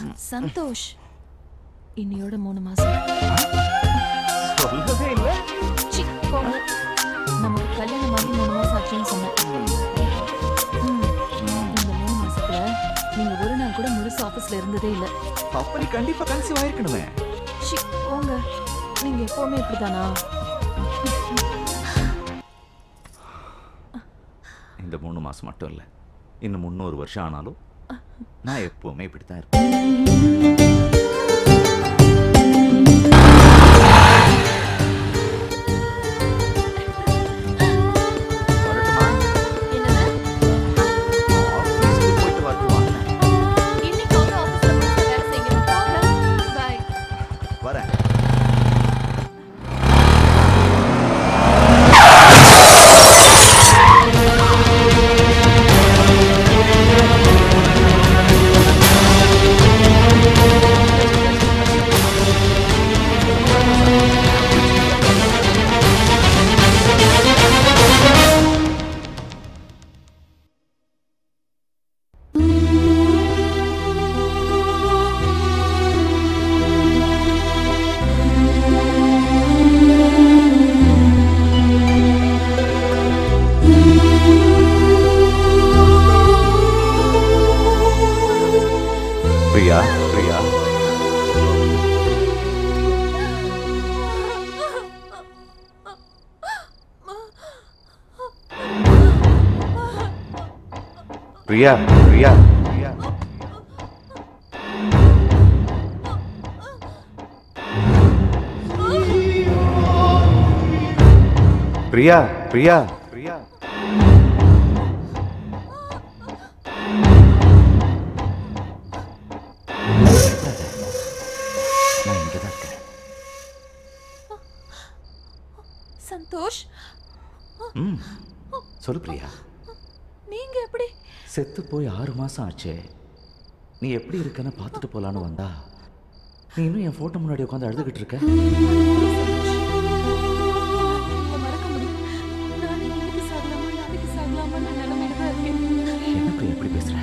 சந்தோஷ் இன்னையோட மூணு மாசம் சொல்லவே இல்ல சி, போங்க. நமக்கு கல்யாணம் ஆகி மூணு மாசம் ஆச்சுன்னு சொன்னேன் ம். இந்த மூணு மாசத்துல நீங்க ஒரு நாள் கூட முழுசு ஆபீஸ்ல இருந்ததே இல்ல அப்ப நீ கண்டிப்பா கன்சீவ் ஆயிருக்கணுமே சி, போங்க நீங்க எப்பவுமே இப்படிதானா இந்த மூணு மாசம் மட்டும் இல்ல இன்னும் முன்னூறு வருஷம் ஆனாலும் நான் எப்பவுமே இப்படித்தான் இருப்பேன் வரட்டுமா? ஆபீஸ்க்கு போயிட்டு வரட்டுமா? இன்னைக்கு அவங்க ஆபீஸ்ல முழுசா வேலை செய்யுங்க போங்க பாய் வரேன் பிரியா பிரியா பிரியா பிரியா பிரியா பிரியா பிரியா பிரியா நான் இங்கே தான் இருக்கேன் சந்தோஷ் ம் சொல்லு பிரியா நீங்க எப்படி செத்து போய் ஆறு மாசம் ஆச்சே நீ எப்படி இருக்கன்னு பார்த்துட்டு போலான்னு வந்தா நீ இன்னும் என் போட்டோ முன்னாடி உட்காந்து அழுதுகிட்டு இருக்க உங்களை மறக்க முடியும் நான் இன்னைக்கு சாகலாமா நாளைக்கு சாகலாமான்னு நிலைமையில தான் இருக்கேன் எனக்கு எப்படி பேசுற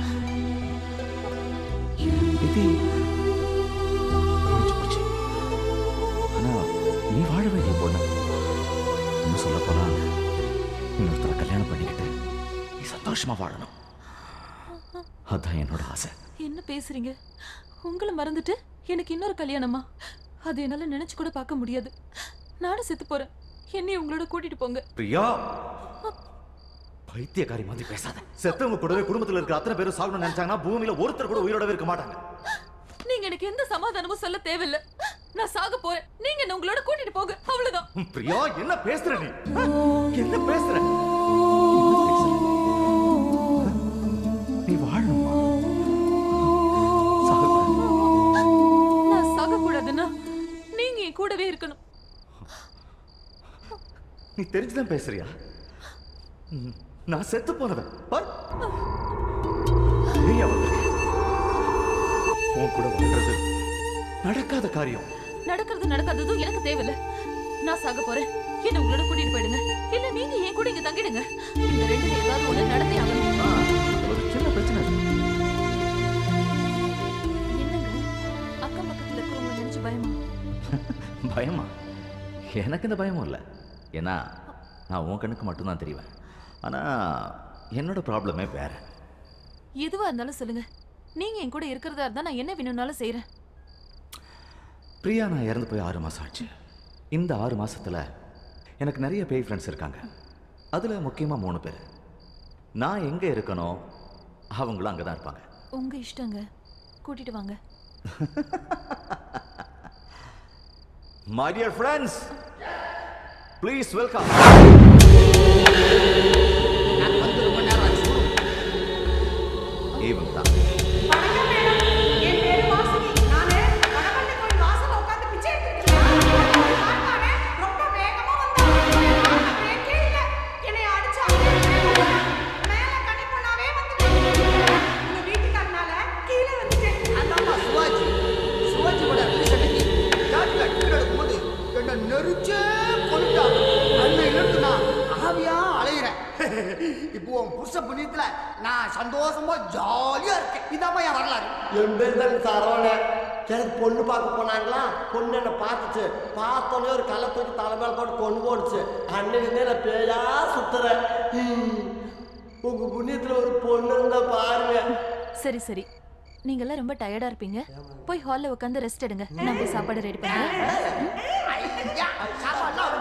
இது முடிஞ்சு போச்சு ஆனா நீ வாழ வேண்டிய பொண்ணு இன்னும் சொல்ல போனா இன்னொருத்தர கல்யாணம் பண்ணிக்கிட்டு நீ சந்தோஷமா வாழணும் அதான் என்னோட ஆசை என்ன பேசுறீங்க உங்களை மறந்துட்டு எனக்கு இன்னொரு கல்யாணமா அது என்னால நினைச்சு கூட பார்க்க முடியாது நானும் செத்து போறேன் என்னையும் உங்களோட கூட்டிட்டு போங்க பிரியா பைத்தியக்காரி மாதிரி பேசாத செத்தவங்க கூடவே குடும்பத்துல இருக்கிற அத்தனை பேரும் சாகணும்னு நினைச்சாங்கன்னா பூமியில ஒருத்தர் கூட உயிரோடவே இருக்க மாட்டாங்க நீங்க எனக்கு எந்த சமாதானமும் சொல்ல தேவையில்ல நான் சாக போறேன் நீங்க என்ன உங்களோட கூட்டிட்டு போங்க அவ்வளவுதான் ம், பிரியா என்ன பேசுற நீ என்ன பேசுற நீ வாழணுமா நான் சாக கூடாதுன்னா நீங்க என் கூடவே இருக்கணும் நீ தெரிஞ்சுதான் பேசுறியா ம், நான் செத்து போனவன் பார். நீயா வந்திருக்க. உன் கூட வாழ்றது நடக்காத காரியம் நடக்கிறது நடக்காததும் எனக்கு தேவையில்ல நான் சாக போறேன் என்ன உங்களோட கூட்டிட்டு போயிடுங்க இல்ல நீங்க என் கூட இங்க தங்கிடுங்க இந்த ரெண்டு ஏதாவது ஒண்ணு நடந்தே ஆகணும் ஆ, இதுல ஒரு சின்ன பிரச்சனை இருக்கு என்னங்க அக்கம் பக்கத்துல இருக்கிறவங்க நினைச்சு பயமா பயமா எனக்கு இந்த பயமும் இல்லை ஏன்னா நான் உன் கண்ணுக்கு மட்டும்தான் தெரிவேன் ஆனால் என்னோட ப்ராப்ளமே வேற எதுவா இருந்தாலும் சொல்லுங்க நீங்க என் கூட இருக்கிறதா இருந்தா நான் என்ன வேணும்னாலும் செய்யறேன் பிரியா நான் இறந்து போய் ஆறு மாதம் ஆச்சு இந்த ஆறு மாசத்துல எனக்கு நிறைய பேய் ஃப்ரெண்ட்ஸ் இருக்காங்க அதில் முக்கியமாக மூணு பேர் நான் எங்கே இருக்கனோ அவங்களும் அங்கே தான் இருப்பாங்க உங்க இஷ்டங்க கூட்டிட்டு வாங்க my dear friends please welcome இவங்க தான் என் பேரு வாசுகி. நானு வடபழனி கோயில் வாசல்ல உட்கார்ந்து பிச்சை எடுத்துட்டு இருக்கேன். பார்த்தானே, ரொம்ப வேகமா வந்தாங்க. நான் பிரேக்கே இல்ல. என்னைய அடிச்சாங்க. மேல கன்னி பொண்ணாவே வந்துட்டேன். உங்க வீட்டுக்காரனால கீழே வந்துட்டேன். அதாம்மா சிவாஜி சிவாஜியோட ரீசனுக்கு ஜாட்டில டிக்கெட் எடுக்கும்போது என்னை நெரிச்சே கொண்டுட்டாங்க அன்னையிலிருந்து நான் ஆவியா அலையிறேன் இப்போ உன் புருஷ புண்ணியத்துல நான் சந்தோஷமா ஜாலியா இருக்கேன் இதாம்மா என் வரலாறு என் பேர் தான் சரவணன் எனக்கு பொண்ணு பார்க்க போனாங்களா பொண்ணு என்னை பார்த்துச்சு பார்த்தோன்னே ஒரு கள்ள தூக்கி தலைமையில போட்டு கொண்டு போடுச்சு அன்னைக்கு நான் பேயா சுத்துறேன் ஹம். உங்க புண்ணியத்துல ஒரு பொண்ணு இருந்தா பாருங்க சரி சரி நீங்க எல்லாம் ரொம்ப டயர்டா இருப்பீங்க போய் ஹால்ல உட்காந்து ரெஸ்ட் எடுங்க நான் போய் சாப்பாடு ரெடி பண்றேன் ஐயா சாப்பாடுலாம்